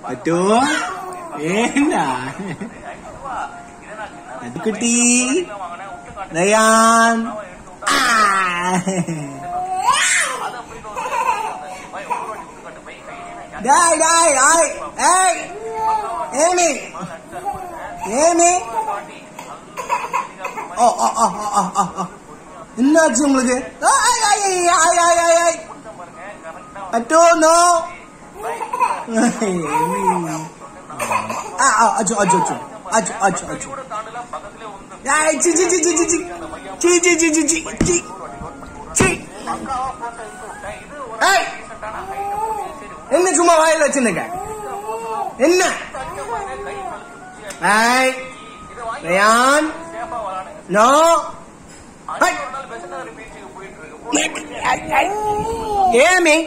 Atto ஏண்டா குட்டி rayon ஆ. டேய் டேய் டேய் ஏய் ஏமி ஏமி ஓ ஓ ஓ ஓ ஓ ஓ என்னாச்சு உங்களுக்கு ஆய், ஆய், ஆய், ஆய், ஆய், ஆய், ஆய். அட்டோ நோ ஆ ஆ, அச்சோ அச்சோ அச்சோ அச்சோ அச்சோ அச்சோ ஏய் சி சி சி சி சி சி சி சி சி சி சி சி சி ஏய் என்ன சும்மா வாயில வச்சிருக்க என்ன ஏய் ரயான் நோ ஏமி